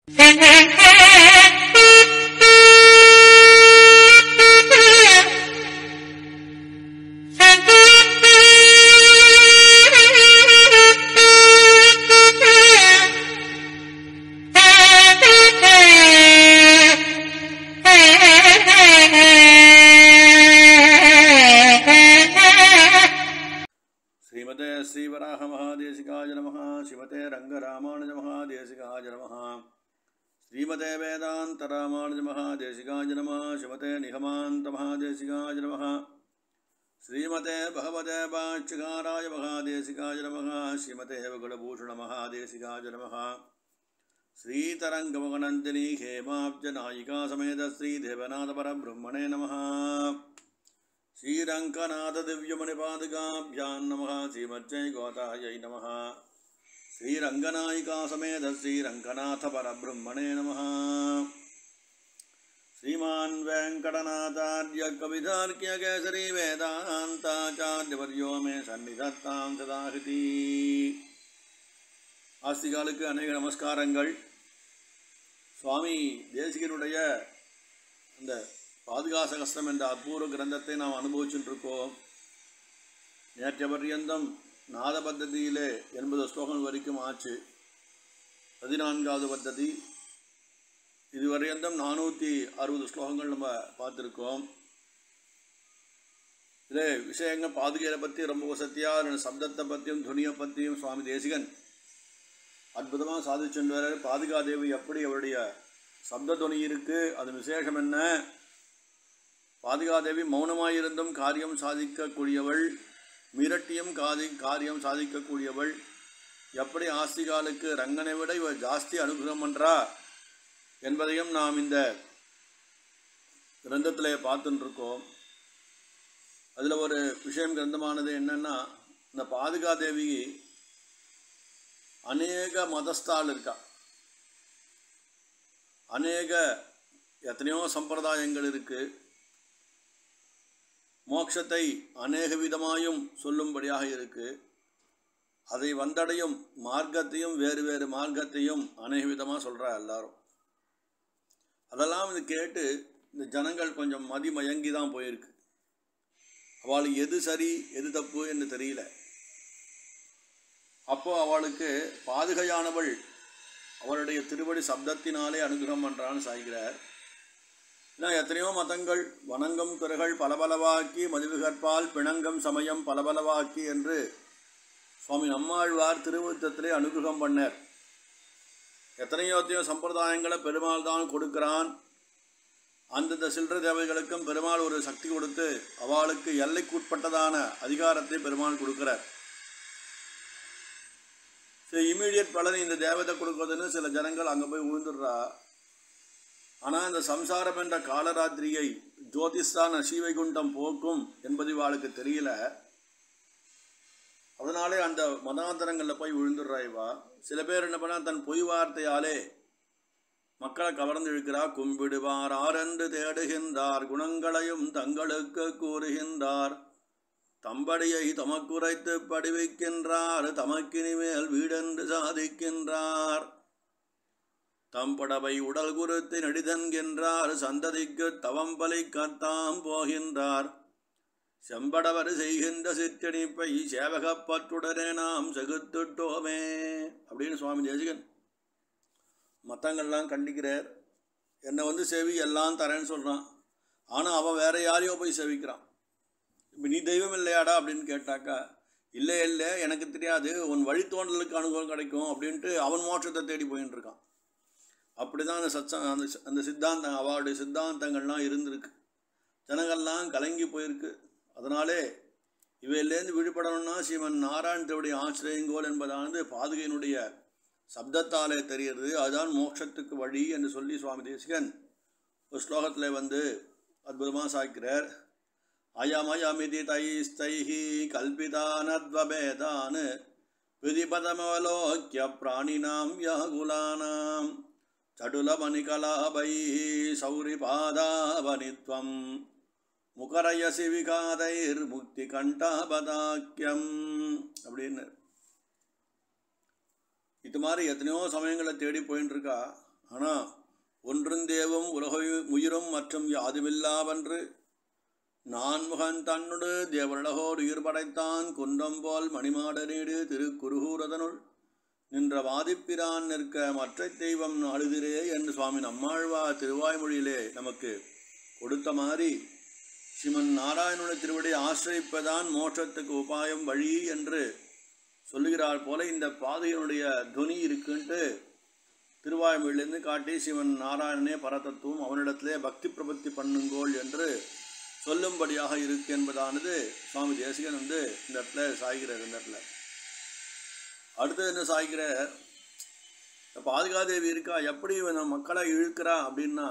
ஸ்ரீமதே ஸ்ரீவராக மகாதேசிகாய நமः ஸ்ரீமதே ரங்கராமானுஜ மகாதேசிகாய நமः ஸ்ரீமதே வேதாந்த ராமானுஜ மகாதேசிகாய நமः ஸ்ரீமதே நிகமாந்த மகாதேசிகாய நமः ஸ்ரீமதே பகவதே பாட்சிகாராய மகாதேசிகாய நமः ஸ்ரீமதே வகுடபூஷண மகாதேசிகாய நமः ஸ்ரீதரங்கமகநந்தினி ஹேமாப்ஜநாயிகா சமேத ஸ்ரீதேவநாதபரபிரம்மணே நமः श्रीरङ्गनाथदिव्यमणिपादुकाभ्यां नमः श्रीमज्जय गोतायै नमः श्रीरङ्गनायिका समेत श्रीरङ्गनाथपरब्रह्मणे नमः श्रीमान् वेङ्कटनाथार्य कवितार्क्यकेसरी वेदान्ताचार्यवर्यो मे सन्निधत्तां सदाहृति ஆஸ்திகாலுக்கு அநேக நமஸ்காரங்கள் சுவாமி தேசிகனுடைய அந்த பாதுகாசகஸ்திரம் என்ற அற்புத கிரந்தத்தை நாம் அனுபவிச்சுட்டு இருக்கோம் நேற்றைய பர்யந்தம் நாத பத்ததியிலே எண்பது ஸ்லோகம் வரைக்கும் ஆச்சு பதினான்காவது பத்ததி இதுவரையந்தம் நானூற்றி அறுபது ஸ்லோகங்கள் நம்ம பார்த்துருக்கோம் இதே விஷயங்கள் பாதுகையை பற்றி ரொம்ப வசதியாக சப்தத்தை பற்றியும் துணியை பற்றியும் சுவாமி தேசிகன் அற்புதமாக சாதிச்சுட்டு வர பாதுகாதேவி எப்படி அவருடைய சப்த துணி இருக்குது அது விசேஷம் என்ன பாதுகாதேவி மௌனமாயிருந்தும் காரியம் சாதிக்கக்கூடியவள் மிரட்டியும் காதி காரியம் சாதிக்கக்கூடியவள் எப்படி ஆஸ்திகாலுக்கு ரங்கனை விட இவள் ஜாஸ்தி அனுகிரகம் பண்ணுறா என்பதையும் நாம் இந்த கிரந்தத்தில் பார்த்துட்டு இருக்கோம் அதில் ஒரு விஷயம் கிரந்தமானது என்னென்னா இந்த பாதுகாதேவி அநேக மதஸ்தால் இருக்கா அநேக எத்தனையோ சம்பிரதாயங்கள் இருக்குது மோட்சத்தை அநேக விதமாயும் சொல்லும்படியாக இருக்கு அதை வந்தடையும் மார்க்கத்தையும் வேறு வேறு மார்க்கத்தையும் அநேக விதமாக சொல்கிறா எல்லாரும் அதெல்லாம் இது கேட்டு இந்த ஜனங்கள் கொஞ்சம் மதிமயங்கி தான் போயிருக்கு அவளுக்கு எது சரி எது தப்பு என்று தெரியல அப்போ அவளுக்கு பாதுகையானவள் அவளுடைய திருவடி சப்தத்தினாலே அனுகிரகம் பண்ணுறான்னு சாய்கிறார் ஏன்னா எத்தனையோ மதங்கள் வணங்கம் துறைகள் பலபலவாக்கி மதுவிகற்பால் பிணங்கம் சமயம் பலபலவாக்கி என்று சுவாமி நம்மாழ்வார் திருவுத்தத்திலே அனுகிரகம் பண்ணார் எத்தனையோ எத்தனையோ சம்பிரதாயங்களை பெருமாள் தான் கொடுக்கிறான் அந்தந்த சில்லற தேவைகளுக்கும் பெருமாள் ஒரு சக்தி கொடுத்து அவளுக்கு எல்லைக்குட்பட்டதான அதிகாரத்தை பெருமாள் கொடுக்கிறார் சரி இமீடியட் பலன் இந்த தேவதை கொடுக்குறதுன்னு சில ஜனங்கள் அங்கே போய் விழுந்துடுறா ஆனால் இந்த சம்சாரம் என்ற காலராத்திரியை ஜோதிஸ்தான ஸ்ரீவைகுண்டம் போக்கும் என்பது இவாளுக்கு தெரியல அதனாலே அந்த மதாந்தரங்களில் போய் விழுந்துடுறா இவா சில பேர் என்ன பண்ணா தன் பொய் வார்த்தையாலே மக்களை கவர்ந்து இழுக்கிறா கும்பிடுவார் ஆரென்று தேடுகின்றார் குணங்களையும் தங்களுக்கு கூறுகின்றார் தம்படியை தமக்குரைத்து படிவிக்கின்றார் தமக்கினிமேல் வீடென்று சாதிக்கின்றார் தம்படவை உடல் குருத்து நெடிதன்கின்றார் சந்ததிக்கு தவம் பலிக்கத்தாம் போகின்றார் செம்படவர் செய்கின்ற சிற்றணிப்பை சேவகப்பற்றுடனே நாம் செகுத்துட்டோமே அப்படின்னு சுவாமி தேசிகன் மற்றங்கள்லாம் கண்டிக்கிறார் என்னை வந்து செவி எல்லாம் தரேன்னு சொல்கிறான் ஆனால் அவன் வேற யாரையோ போய் செவிக்கிறான் இப்போ நீ தெய்வம் இல்லையாடா அப்படின்னு கேட்டாக்கா இல்லை இல்லை எனக்கு தெரியாது உன் வழித்தோன்றலுக்கு அனுபவம் கிடைக்கும் அப்படின்ட்டு அவன் மோட்சத்தை தேடி போயின்னு இருக்கான் அப்படி தான் அந்த சச்ச அந்த சி- அந்த சித்தாந்தம் அவளுடைய சித்தாந்தங்கள்லாம் இருந்திருக்கு ஜனங்கள்லாம் கலங்கி போயிருக்கு அதனாலே இவையிலேருந்து விடுபடணும்னா ஸ்ரீமன் நாராயண தேவடைய ஆசிரியங்கோல் என்பதானது பாதுகையினுடைய சப்தத்தாலே தெரிகிறது அதுதான் மோட்சத்துக்கு வழி என்று சொல்லி சுவாமி தேசிகன் ஒரு ஸ்லோகத்தில் வந்து அற்புதமாக சாய்க்கிறார் அயமயமிதி தைஸ்தைஹி கல்பிதானத்வபேதான் விதிபதமவலோக்கிய பிராணினாம் வியாகுலானாம் சடுலமணிகலாபை சௌரிபாதாவனித்வம் முகரயசி விகாதைர் முக்தி கண்டாபதாக்கியம் அப்படின்னு இது மாதிரி எத்தனையோ சமயங்களை தேடி போயின்னு இருக்கா ஆனால் ஒன்றுந்தேவும் உலக உயிரும் மற்றும் யாதுமில்லாவன்று நான்முகன் தன்னுடு தேவருலகோர் உயிர் படைத்தான் குன்றம் போல் மணிமாடனீடு திருக்குருகூரதனுள் நின்ற வாதிப்பிரான் நிற்க மற்ற தெய்வம் நாடுதிரே என்று சுவாமி நம்மாழ்வா திருவாய்மொழியிலே நமக்கு கொடுத்த மாதிரி ஸ்ரீமன் நாராயணனுடைய திருவடி ஆசிரிப்பதான் மோட்சத்துக்கு உபாயம் வழி என்று சொல்லுகிறார் போல இந்த பாதையினுடைய துனி இருக்குன்ட்டு திருவாய்மொழியிலிருந்து காட்டி சிவன் நாராயணனே பரதத்துவம் அவனிடத்திலே பக்தி பிரபத்தி பண்ணுங்கோள் என்று சொல்லும்படியாக இருக்கு என்பதானது சுவாமி தேசிகன் வந்து இந்த இடத்துல சாய்கிறார் இந்த இடத்துல அடுத்தது என்ன சாய்கிறார் இந்த பாதுகாதேவி இருக்கா எப்படி இவன் மக்களை இழுக்கிறா அப்படின்னா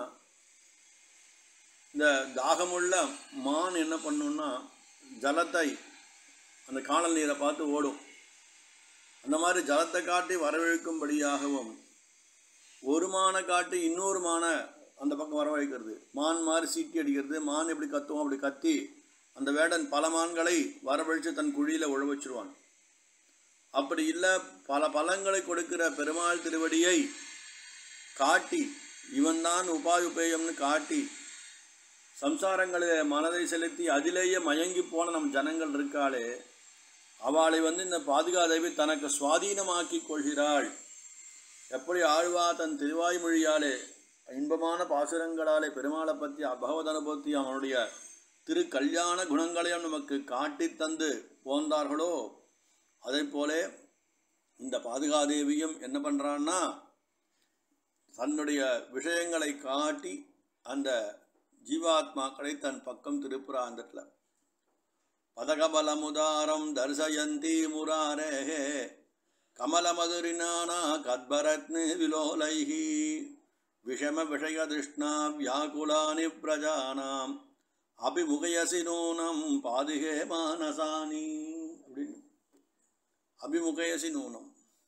இந்த தாகமுள்ள மான் என்ன பண்ணுன்னா ஜலத்தை அந்த காணல் நீரை பார்த்து ஓடும் அந்த மாதிரி ஜலத்தை காட்டி வரவழைக்கும்படியாகவும் ஒரு மானை காட்டி இன்னொரு மானை அந்த பக்கம் வரவழைக்கிறது மான் மாதிரி சீட்டி அடிக்கிறது மான் எப்படி கத்துவோம் அப்படி கத்தி அந்த வேடன் பல மான்களை வரவழைச்சு தன் குழியில் உழ வச்சிருவான் அப்படி இல்லை பல பலங்களை கொடுக்கிற பெருமாள் திருவடியை காட்டி இவன்தான் உபாயுபேயம்னு காட்டி சம்சாரங்களில் மனதை செலுத்தி அதிலேயே மயங்கி போன நம் ஜனங்கள் இருக்காளே அவளை வந்து இந்த பாதுகாதேவி தனக்கு சுவாதீனமாக்கி கொள்கிறாள் எப்படி ஆழ்வா தன் திருவாய்மொழியாலே இன்பமான பாசுரங்களாலே பெருமாளை பற்றி அபகவத் அனுபவத்தி அவனுடைய திரு கல்யாண குணங்களையும் நமக்கு காட்டி தந்து போந்தார்களோ அதே போலே இந்த பாதுகாதேவியும் என்ன பண்ணுறான்னா தன்னுடைய விஷயங்களை காட்டி அந்த ஜீவாத்மாக்களை தன் பக்கம் திருப்புறா அந்த இடத்துல பதகபலமுதாரம் தர்சயந்தி முராரே கமலமதுரினானா கத்பரத்னு விலோலைஹி விஷம விஷயதிருஷ்ணா வியாக்குலானி பிரஜானாம் அபிமுகயசி நூனம் பாதுகே மானசானி அப்படின்னு அபிமுகயசி நூனம்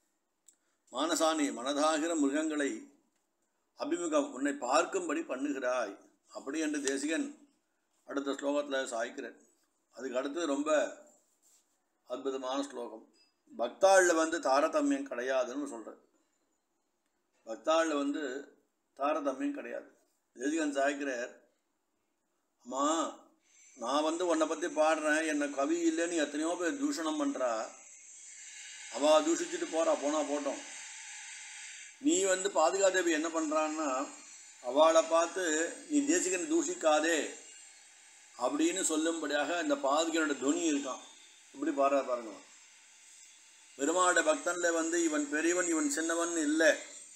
மானசானி மனதாகிற மிருகங்களை அபிமுகம் உன்னை பார்க்கும்படி பண்ணுகிறாய் அப்படி என்று தேசிகன் அடுத்த ஸ்லோகத்தில் சாய்க்கிறேன் அதுக்கு அடுத்து ரொம்ப அற்புதமான ஸ்லோகம் பக்தாளில் வந்து தாரதமியம் கிடையாதுன்னு சொல்கிறேன் பக்தாளில் வந்து தாரதமியம் கிடையாது தேசிகன் சாய்க்கிறார் அம்மா நான் வந்து உன்னை பற்றி பாடுறேன் என்னை கவி இல்லைன்னு எத்தனையோ பேர் தூஷணம் பண்ணுறா அவள் தூஷிச்சுட்டு போகிறா போனா போட்டோம் நீ வந்து பாதுகாதேவி என்ன பண்ணுறான்னா அவளை பார்த்து நீ தேசிகனை தூஷிக்காதே அப்படின்னு சொல்லும்படியாக இந்த பாதுகனோட துணி இருக்கான் இப்படி பாடுற பாருங்க பெருமாளுடைய பக்தனில் வந்து இவன் பெரியவன் இவன் சின்னவன் இல்லை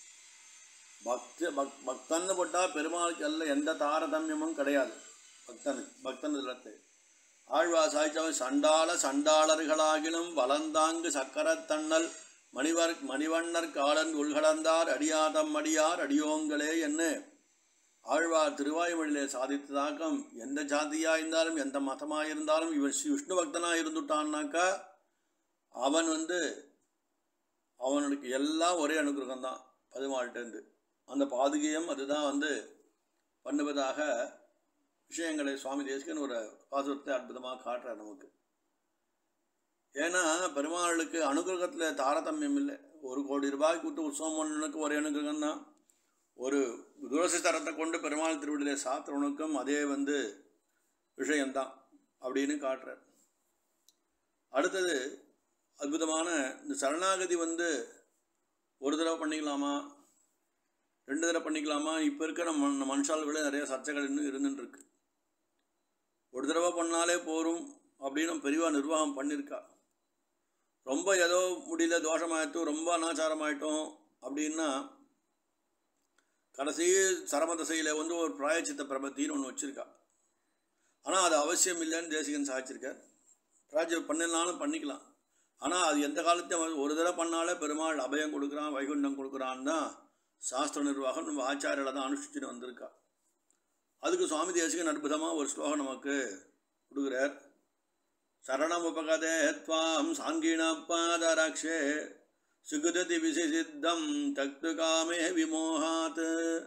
பக்த பக் பக்தன்னு போட்டால் பெருமாளுக்கு எல்லாம் எந்த தாரதமியமும் கிடையாது பக்தனுக்கு பக்தன் இல்லத்தை ஆழ்வா சாய்ச்சவன் சண்டாள சண்டாளர்களாகிலும் வளந்தாங்கு சக்கரத்தண்ணல் மணிவர் மணிவண்ணர் காலன் உள்கலந்தார் அடியாதம் அடியார் அடியோங்களே என்று ஆழ்வார் திருவாய்மொழியிலே சாதித்ததாக்கம் எந்த ஜாதியாக இருந்தாலும் எந்த மதமாக இருந்தாலும் இவன் ஸ்ரீ விஷ்ணு பக்தனாக இருந்துட்டான்னாக்கா அவன் வந்து அவனுக்கு எல்லாம் ஒரே அனுகிரகம் தான் பதுமாள்கிட்டேருந்து அந்த பாதுகையும் அதுதான் வந்து பண்ணுவதாக விஷயங்களை சுவாமி தேசிகன் ஒரு பாசுரத்தை அற்புதமாக காட்டுறார் நமக்கு ஏன்னா பெருமாளுக்கு அனுகிரகத்தில் தாரதமியம் இல்லை ஒரு கோடி ரூபாய்க்கு விட்டு உற்சவம் பண்ணனுக்கு ஒரே அனுகிரகம் தான் ஒரு துளசி தரத்தை கொண்டு பெருமாள் திருவிழிலே சாத்திரவனுக்கும் அதே வந்து விஷயம்தான் அப்படின்னு காட்டுறார் அடுத்தது அற்புதமான இந்த சரணாகதி வந்து ஒரு தடவை பண்ணிக்கலாமா ரெண்டு தடவை பண்ணிக்கலாமா இப்போ இருக்கிற மண் மனுஷால்களே நிறைய சர்ச்சைகள் இன்னும் இருந்துட்டு இருக்கு ஒரு தடவை பண்ணாலே போரும் அப்படின்னு பெரியவா நிர்வாகம் பண்ணியிருக்கா ரொம்ப ஏதோ முடியல தோஷமாயிட்டும் ரொம்ப அனாச்சாரமாயிட்டோம் அப்படின்னா கடைசி சரம தசையில் வந்து ஒரு பிராயச்சித்த பிரபத்தின்னு ஒன்று வச்சுருக்கா ஆனால் அது அவசியம் இல்லைன்னு தேசிகன் சாதிச்சிருக்கார் பிராஜ பண்ணினாலும் பண்ணிக்கலாம் ஆனால் அது எந்த காலத்தையும் ஒரு தடவை பண்ணாலே பெருமாள் அபயம் கொடுக்குறான் வைகுண்டம் கொடுக்குறான்னு தான் சாஸ்திர நிர்வாகம் நம்ம ஆச்சாரியில் தான் அனுஷ்டிச்சுட்டு வந்திருக்கா அதுக்கு சுவாமி தேசிகன் அற்புதமாக ஒரு ஸ்லோகம் நமக்கு கொடுக்குறார் சரணமுபகதே த்வாம் சாங்கிணப்பாதரக்ஷே சுகுததி விசிசித்தம் தக்து காமே விமோகாத்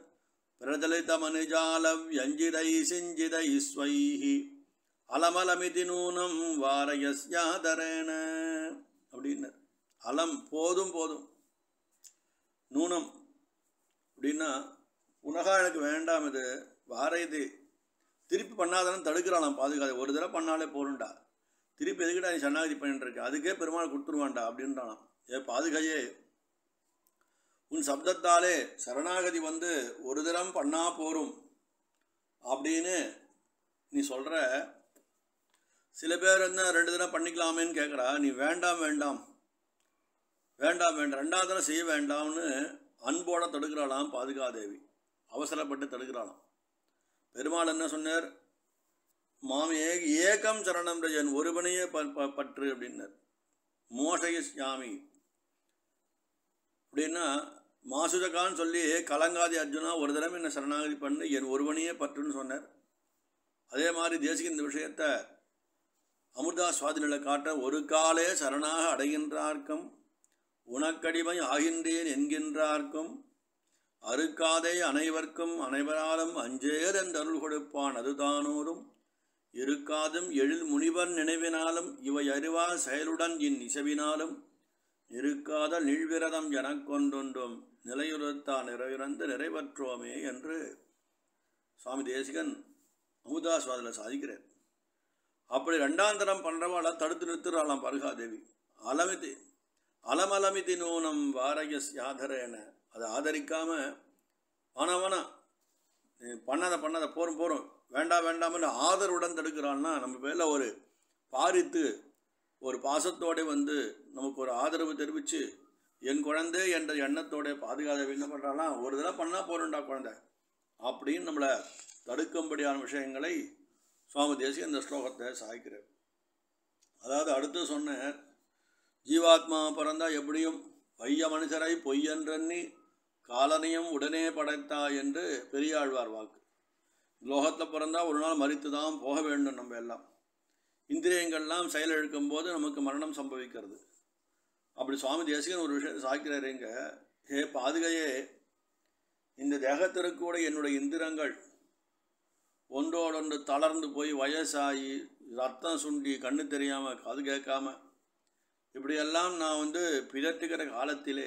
பிரஜலிதமனுஜாலவ்யஞ்சிதை சிஞ்சிதை ஸ்வைஹி அலமலமிதி நூனம் வாரயஸ்யாதரேன அப்படின்னார் அலம் போதும் போதும் நூனம் அப்படின்னா உனகா எனக்கு வேண்டாம் இது வார இது திருப்பி பண்ணாதானே தடுக்கிறானாம் பாதுகாது ஒரு தடவை பண்ணாலே போருண்டா திருப்பி எதுக்குடா நீ சரணாகதி பண்ணிட்டு இருக்க அதுக்கே பெருமாள் கொடுத்துருவான்டா அப்படின்றானாம் ஏ பாதுகையே உன் சப்தத்தாலே சரணாகதி வந்து ஒரு தரம் பண்ணா போரும் அப்படின்னு நீ சொல்கிற சில பேர் என்ன ரெண்டு தடவை பண்ணிக்கலாமேன்னு கேட்குறா நீ வேண்டாம் வேண்டாம் வேண்டாம் வேண்டாம் ரெண்டாவது தடவை செய்ய வேண்டாம்னு அன்போட தடுக்கிறாளாம் பாதுகாதேவி அவசரப்பட்டு தடுக்கிறாளாம் பெருமாள் என்ன சொன்னார் மாம் ஏ ஏகம் சரணம் ரஜன் ஒருவனையே ப ப- பற்று அப்படின்னார் மோஷயஸ்யாமி அப்படின்னா மாசுதகான்னு சொல்லி கலங்காதி அர்ஜுனா ஒரு தடவை என்ன சரணாகதி பண்ணு என் ஒருவனையே பற்றுன்னு சொன்னார் அதே மாதிரி தேசிக இந்த விஷயத்தை அமிர்தா சுவாதிநிலை காட்ட ஒரு காலே சரணாக அடைகின்றார்க்கும் உனக்கடிமை ஆகின்றேன் என்கின்றார்க்கும் அறுக்காதே அனைவர்க்கும் அனைவராலும் அஞ்சேர் என்றருள் கொடுப்பான் அதுதானோரும் இருக்காதும் எழில் முனிவர் நினைவினாலும் இவை அறிவா செயலுடன் இன் இசைவினாலும் இருக்காத நீழ்விரதம் எனக்கொண்டொன்றும் நிலையுறுத்தா நிறைவிறந்து நிறைவற்றோமே என்று சுவாமி தேசிகன் அமுதாஸ்வாதில் சாதிக்கிறார் அப்படி ரெண்டாந்தரம் பண்ணுறவாளை தடுத்து நிறுத்துறாளாம் பருகாதேவி அலமிதி அலமலமிதி நூனம் வாரயஸ் யாதரேன அதை ஆதரிக்காம வேணாம் வேணாம் நீ பண்ணாத பண்ணாத போரும் போரும் வேண்டாம் வேண்டாம்னு ஆதரவுடன் தடுக்கிறான்னா நம்ம பேரில் ஒரு பாரித்து ஒரு பாசத்தோட வந்து நமக்கு ஒரு ஆதரவு தெரிவித்து என் குழந்தை என்ற எண்ணத்தோட பாதுகாத என்ன பண்ணுறாலாம் ஒரு தடவை பண்ணால் போருண்டா குழந்தை அப்படின்னு நம்மளை தடுக்கும்படியான விஷயங்களை சுவாமி தேசிய இந்த ஸ்லோகத்தை சாய்க்கிறார் அதாவது அடுத்து சொன்னார் ஜீவாத்மா பிறந்தா எப்படியும் பைய மனுஷரை பொய்யன்றெண்ணி காலனையும் உடனே படைத்தா என்று பெரியாழ்வார் வாக்கு லோகத்தில் பிறந்தா ஒரு நாள் மறித்து தான் போக வேண்டும் நம்ம எல்லாம் இந்திரியங்கள்லாம் செயலிழக்கும் போது நமக்கு மரணம் சம்பவிக்கிறது அப்படி சுவாமி தேசிகன் ஒரு விஷயத்தை சாய்க்கிறாருங்க ஹே பாதுகையே இந்த தேகத்திற்கூட என்னுடைய இந்திரங்கள் ஒன்றோடொன்று தளர்ந்து போய் வயசாகி ரத்தம் சுண்டி கண்ணு தெரியாமல் காது கேட்காம இப்படியெல்லாம் நான் வந்து பிதற்றுகிற காலத்திலே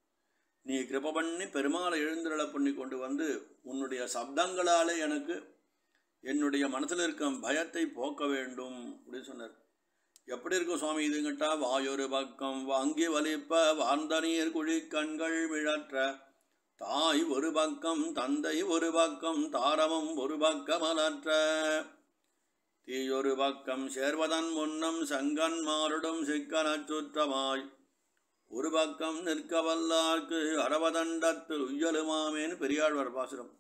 நீ கிருப பண்ணி பெருமாளை எழுந்திரள பண்ணி கொண்டு வந்து உன்னுடைய சப்தங்களாலே எனக்கு என்னுடைய மனசில் இருக்கும் பயத்தை போக்க வேண்டும் அப்படின்னு சொன்னார் எப்படி இருக்கும் சுவாமி இதுங்கிட்டா வாயொரு பக்கம் வாங்கி வலிப்ப வார்ந்த நீர் குழி கண்கள் விழற்ற தாய் ஒரு பக்கம் தந்தை ஒரு பக்கம் தாரமும் ஒரு பக்கம் அலற்ற தீயொரு பக்கம் சேர்வதன் முன்னம் சங்கன் மாறுடும் சிக்கனச் சுற்றமாய் ஒரு பக்கம் நிற்க வல்லார்க்கு அரவதண்டத்தில் உய்யலுமாமேன்னு பெரியாழ்வார் பாசுரம்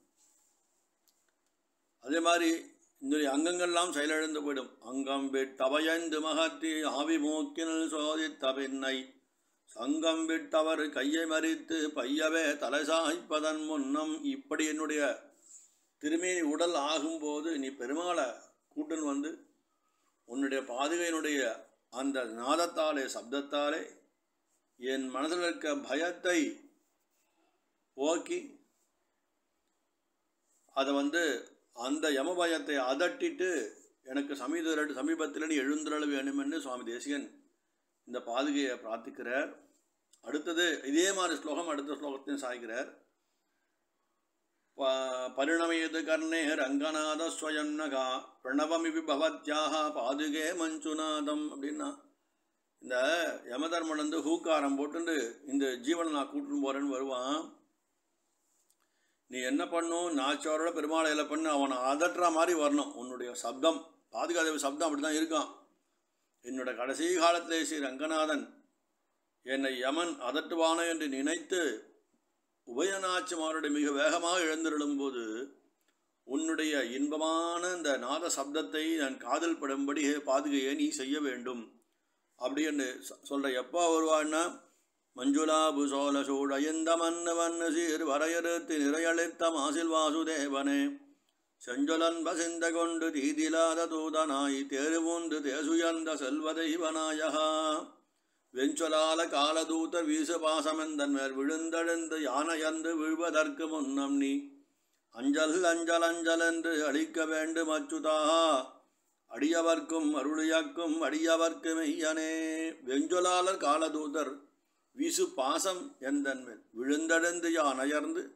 அதே மாதிரி இந்த அங்கங்கள்லாம் செயலிழந்து போயிடும் அங்கம் விட்டவையந்து மகத்தி ஆவி மூக்கினில் சோதித்த பின்னை சங்கம் விட்டவர் கையை மறித்து பையவே தலை சாய்ப்பதன் முன்னம் இப்படி என்னுடைய திருமேனி உடல் ஆகும்போது நீ பெருமாளை கூட்டுன்னு வந்து உன்னுடைய பாதுகையினுடைய அந்த நாதத்தாலே சப்தத்தாலே என் மனதில் இருக்க பயத்தை போக்கி அதை வந்து அந்த யம பயத்தை அதட்டிட்டு எனக்கு சமீத சமீபத்தில் நீ எழுந்துரள வேண்டும் என்று சுவாமி தேசிகன் இந்த பாதுகையை பிரார்த்திக்கிறார் அடுத்தது இதே மாதிரி ஸ்லோகம் அடுத்த ஸ்லோகத்தையும் சாய்கிறார் ப- பரிணமயது கர்ணே ரங்கநாத ஸ்வயம் நகா பிரணவமிபி பவத்யாக பாதுகே மஞ்சுநாதம் அப்படின்னா இந்த யமதர்மன் வந்து ஹூக்காரம் போட்டுண்டு இந்த ஜீவனை நான் கூட்டின்னு போகிறேன்னு வருவான் நீ என்ன பண்ணும் நாச்சோரோட பெருமாளையில் பண்ணு அவனை அதட்டுற மாதிரி வரணும் உன்னுடைய சப்தம் பாதுகாத சப்தம் அப்படி தான் இருக்கான் என்னோட கடைசி காலத்திலே ஸ்ரீ ரங்கநாதன் என்னை யமன் அதட்டுவானோ என்று நினைத்து உபயநாச்சிமாருடைய மிக வேகமாக எழுந்திருளும்போது உன்னுடைய இன்பமான இந்த நாத சப்தத்தை நான் காதல் படும்படி ஹே பாதுகையை நீ செய்ய வேண்டும் அப்படின்னு சொ- சொல்ற எப்போ வருவான்னா மஞ்சுளாபு சோழ சூழயந்த மன்னு மன்னு சீர் வரையறுத்து நிறையளித்த மாசில் வாசுதேவனே செஞ்சொலன் வசிந்த கொண்டு தீதிலாத தூதனாய் தேருமூந்து தேசுயர்ந்த செல்வ தெய்வநாயகா வெஞ்சொலால காலதூத வீசு பாசமெந்தன் மேல் விழுந்தெழுந்து யானையந்து விழுவதற்கு முன்னம் நீ அஞ்சல் அஞ்சல் அஞ்சல் என்று அழிக்க வேண்டும் அச்சுதா அடியவர்க்கும் அருளியாக்கும் அடியவர்க்கு மெய்யனே வெஞ்சொலாளர் காலதூதர் வீசு பாசம் எந்தன் மேல் விழுந்தெழுந்து யான் அயர்ந்து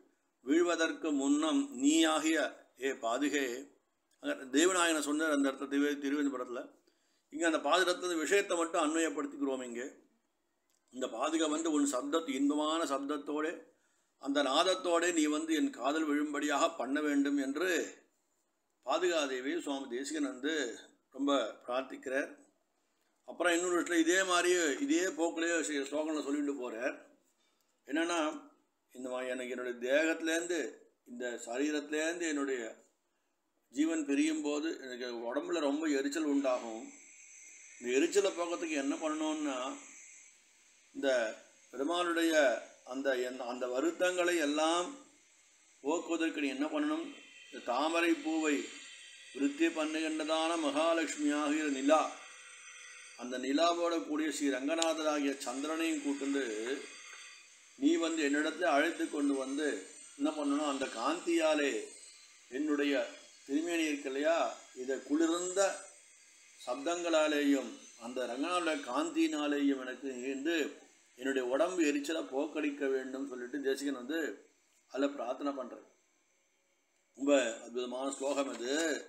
வீழ்வதற்கு முன்னம் நீயாகிய ஏ பாதுகே அங்க தேவநாயகனை சொன்னார் அந்த இடத்துல திரு திருவேந்தபுரத்தில் இங்கே அந்த பாதுகத்தை விஷயத்தை மட்டும் அன்வயப்படுத்திக்கிறோம் இங்கே இந்த பாதுகை வந்து உன் சப்தத்து இன்பமான சப்தத்தோட அந்த நாதத்தோட நீ வந்து என் காதல் விழும்படியாக பண்ண வேண்டும் என்று பாதுகாதேவி சுவாமி தேசிகன் வந்து ரொம்ப பிரார்த்திக்கிறார் அப்புறம் இன்னொரு இடத்துல இதே மாதிரியே இதே போக்கிலேயே சில ஸ்லோகங்களை சொல்லிட்டு போகிறார் என்னென்னா இந்த மாதிரி எனக்கு என்னுடைய தேகத்துலேருந்து இந்த சரீரத்துலேருந்து என்னுடைய ஜீவன் பிரியும் போது எனக்கு உடம்புல ரொம்ப எரிச்சல் உண்டாகும் இந்த எரிச்சலை போக்கிறதுக்கு என்ன பண்ணணும்னா இந்த பெருமாளுடைய அந்த என்- அந்த வருத்தங்களை எல்லாம் போக்குவதற்கு நீ என்ன பண்ணணும் இந்த தாமரை பூவை விருத்தி பண்ணுகின்றதான மகாலட்சுமியாகிற நிலா அந்த நிலாவோட கூடிய ஸ்ரீ ரங்கநாதராகிய சந்திரனையும் கூட்டுண்டு நீ வந்து என்னிடத்துல அழைத்து கொண்டு வந்து என்ன பண்ணணும் அந்த காந்தியாலே என்னுடைய திருமேனி இருக்கு இல்லையா இதை குளிர்ந்த சப்தங்களாலேயும் அந்த ரங்கநாத காந்தியினாலேயும் எனக்கு இருந்து என்னுடைய உடம்பு எரிச்சலை போக்கடிக்க வேண்டும் சொல்லிட்டு தேசிகன் வந்து அதில் பிரார்த்தனை பண்ணுறேன் ரொம்ப அற்புதமான ஸ்லோகம் இது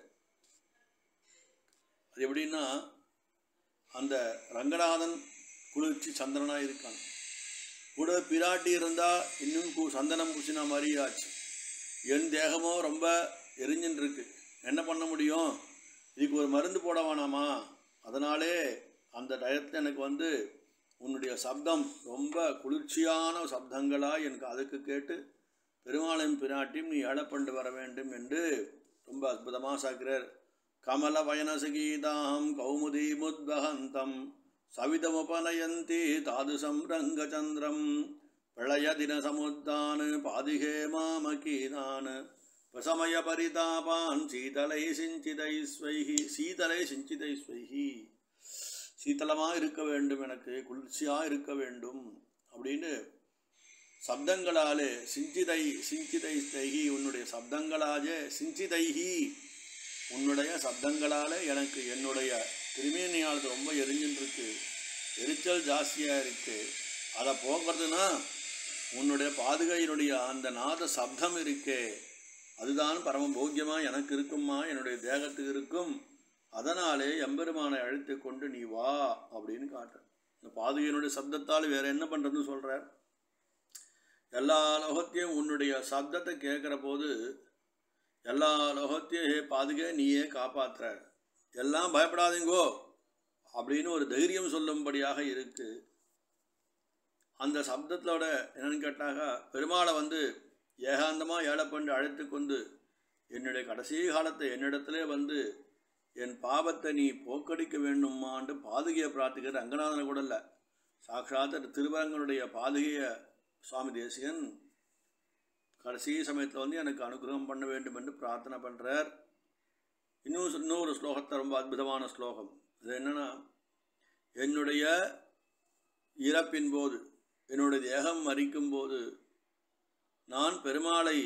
அது எப்படின்னா அந்த ரங்கநாதன் குளிர்ச்சி சந்திரனாக இருக்கான் கூட பிராட்டி இருந்தால் இன்னும் கு சந்தனம் பூசின மாதிரி ஆச்சு என் தேகமோ ரொம்ப எரிஞ்சுன்னு இருக்கு என்ன பண்ண முடியும் இதுக்கு ஒரு மருந்து போட வேணாமா அதனாலே அந்த டயத்தில் எனக்கு வந்து உன்னுடைய சப்தம் ரொம்ப குளிர்ச்சியான சப்தங்களாக எனக்கு அதுக்கு கேட்டு பெருமாளையும் பிராட்டியும் நீ ஏழப்பண்டு வர வேண்டும் என்று ரொம்ப அற்புதமாக சாக்கிறார் கமல வயனசகீதாம் கௌமுதி முத்வஹந்தம் சவிதமுபனயந்தி தாதுசம் ரங்கச்சந்திரம் பிரளயதின சமுத்தான் பாதிகே மாமகீதான் பிரசமய பரிதாபான் சீதலை சிஞ்சிதை ஸ்வைஹி சீதலை சிஞ்சிதை ஸ்வைஹி சீத்தளமாக இருக்க வேண்டும் எனக்கு குளிர்ச்சியாக இருக்க வேண்டும் அப்படின்னு சப்தங்களாலே சிஞ்சிதை சிஞ்சிதை ஸ்தைஹி உன்னுடைய சப்தங்களாலே சிஞ்சிதைஹி உன்னுடைய சப்தங்களால் எனக்கு என்னுடைய திருமேனியானது ரொம்ப எரிஞ்சுன்னு இருக்கு எரிச்சல் ஜாஸ்தியாக இருக்கு அதை போக்குறதுன்னா உன்னுடைய பாதுகையினுடைய அந்த நாத சப்தம் இருக்கே அதுதான் பரம போக்கியமாக எனக்கு இருக்குமா என்னுடைய தேகத்துக்கு இருக்கும் அதனாலே எம்பெருமானை அழைத்து கொண்டு நீ வா அப்படின்னு காட்டுற இந்த பாதுகையினுடைய சப்தத்தால் வேற என்ன பண்ணுறதுன்னு சொல்கிறார் எல்லா லோகத்தையும் உன்னுடைய சப்தத்தை கேட்குற போது எல்லா லோகத்தையும் ஹே பாதுகை நீயே காப்பாற்றுற எல்லாம் பயப்படாதீங்கோ அப்படின்னு ஒரு தைரியம் சொல்லும்படியாக இருக்கு அந்த சப்தத்தோட என்னன்னு கேட்டாக்கா பெருமாளை வந்து ஏகாந்தமாக ஏழப்பண்டு அழைத்து கொண்டு என்னுடைய கடைசி காலத்தை என்னிடத்திலே வந்து என் பாவத்தை நீ போக்கடிக்க வேண்டுமான்ட்டு பாதுகையை பிரார்த்திக்கிற ரங்கநாதனை கூட இல்லை சாட்சாத் திருவரங்கனுடைய பாதுகையை சுவாமி தேசிகன் கடைசி சமயத்தில் வந்து எனக்கு அனுகிரகம் பண்ண வேண்டும் என்று பிரார்த்தனை பண்ணுறார் இன்னும் இன்னொரு ஸ்லோகத்தை ரொம்ப அற்புதமான ஸ்லோகம் அது என்னன்னா என்னுடைய இறப்பின் போது என்னுடைய தேகம் மறிக்கும் போது நான் பெருமாளை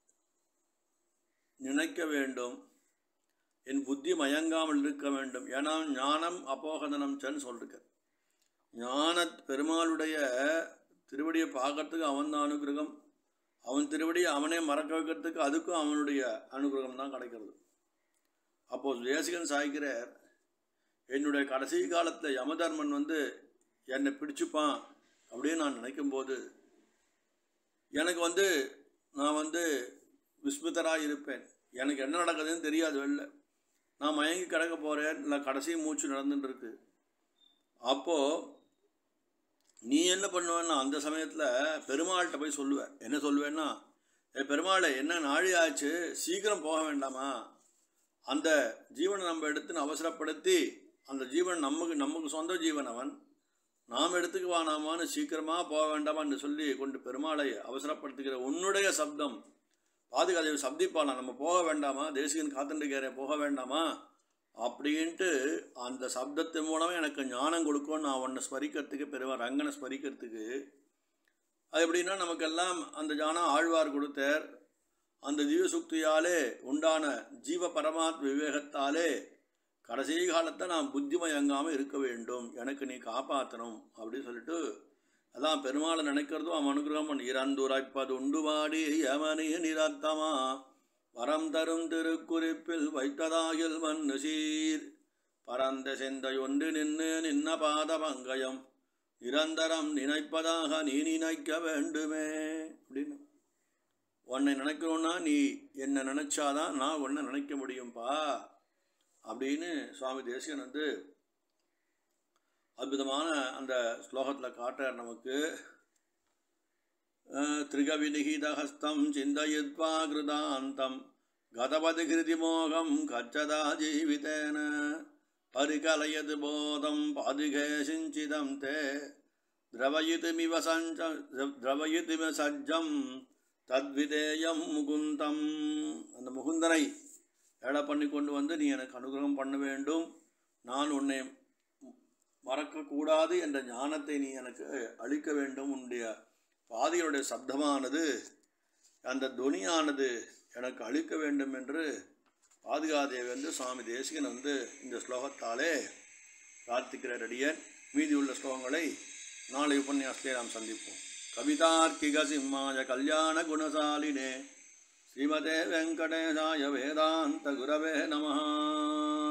நினைக்க வேண்டும் என் புத்தி மயங்காமல் இருக்க வேண்டும் ஏன்னா ஞானம் அப்போகதனம் சென்னு சொல்லிருக்க ஞான பெருமாளுடைய திருவடியை பார்க்கறதுக்கு அவன் தான் அனுகிரகம் அவன் திருவடியை அவனே மறக்க வைக்கிறதுக்கு அதுக்கும் அவனுடைய அனுகிரகம் தான் கிடைக்கிறது அப்போது தேசிகன் சாய்க்கிறார் என்னுடைய கடைசி காலத்தில் யமதர்மன் வந்து என்னை பிடிச்சுப்பான் அப்படின்னு நான் நினைக்கும்போது எனக்கு வந்து நான் வந்து விஸ்மிதராக இருப்பேன் எனக்கு என்ன நடக்குதுன்னு தெரியாது வெளில நான் மயங்கி கிடக்க போகிறேன் இல்லை கடைசி மூச்சு நடந்துட்டு இருக்கு அப்போது நீ என்ன பண்ணுவேன்னா அந்த சமயத்தில் பெருமாள்கிட்ட போய் சொல்லுவேன் என்ன சொல்லுவேன்னா ஏ பெருமாளே என்ன நாழி ஆச்சு சீக்கிரம் போக வேண்டாமா அந்த ஜீவனை நம்ம எடுத்து அவசரப்படுத்தி அந்த ஜீவன் நமக்கு நமக்கு சொந்த ஜீவன் அவன் நாம் எடுத்துக்க வேணாமான்னு சீக்கிரமாக போக வேண்டாமான்னு சொல்லி கொண்டு பெருமாளை அவசரப்படுத்துகிற உன்னுடைய சப்தம் பாதுகாதேவி சப்திப்பாளா நம்ம போக வேண்டாமா தேசிகன் காத்துட்டுக்கிறேன் போக வேண்டாமா அப்படின்ட்டு அந்த சப்தத்தின் மூலமாக எனக்கு ஞானம் கொடுக்கும் நான் உன்னை ஸ்மரிக்கிறதுக்கு பெருமா ரங்கனை ஸ்மரிக்கிறதுக்கு அது எப்படின்னா நமக்கெல்லாம் அந்த ஞானம் ஆழ்வார் கொடுத்தார் அந்த ஜீவசுக்தியாலே உண்டான ஜீவ பரமாத்ம விவேகத்தாலே கடைசி காலத்தை நான் புத்திமயங்காமல் இருக்க வேண்டும் எனக்கு நீ காப்பாற்றணும் அப்படின்னு சொல்லிட்டு அதான் பெருமாளை நினைக்கிறதும் அவன் அனுகிரகம் பண்ணி இறந்துரைப்பது உண்டு வாடி யமனி நிரத்தமா வரம் தரும் திருக்குறிப்பில் வைத்ததாகில் மண்ணு சீர் பரந்த செந்தை ஒன்று நின்று நின்ன பாத பங்கயம் நிரந்தரம் நினைப்பதாக நீ நினைக்க வேண்டுமே அப்படின்னு உன்னை நினைக்கணும்னா நீ என்னை நினைச்சாதான் நான் உன்னை நினைக்க முடியும்பா அப்படின்னு சுவாமி தேசிகன் வந்து அற்புதமான அந்த ஸ்லோகத்தில் காட்டுறார் நமக்கு திரிகவினிகிதஹஸ்தம் சிந்தயித்வா கிருதாந்தம் கதபதி கிருதிமோகம் கச்சதா ஜீவிதேன பரிகலயது போதம் பாதுகே சிஞ்சிதம் தே திரவயிதுமிவ சஞ்ச திரவயிதுமிவ சஜ்ஜம் தத்விதேயம் முகுந்தம் அந்த முகுந்தனை ஏழை பண்ணி கொண்டு வந்து நீ எனக்கு அனுகிரகம் பண்ண வேண்டும் நான் உன்னை மறக்கக்கூடாது என்ற ஞானத்தை நீ எனக்கு அளிக்க வேண்டும் உன்னுடைய பாதையுடைய சப்தமானது அந்த துணியானது எனக்கு அளிக்க வேண்டும் என்று பாதுகாதேவி வந்து சுவாமி தேசிகன் வந்து இந்த ஸ்லோகத்தாலே பிரார்த்திக்கிற அடியன் மீதியுள்ள ஸ்லோகங்களை நாளை உபன்யாசத்தை நாம் சந்திப்போம் கவிதார்க்கிக சிம்மாய கல்யாண குணசாலினே ஸ்ரீமதே வெங்கடேசாய வேதாந்த குரவே நமஹா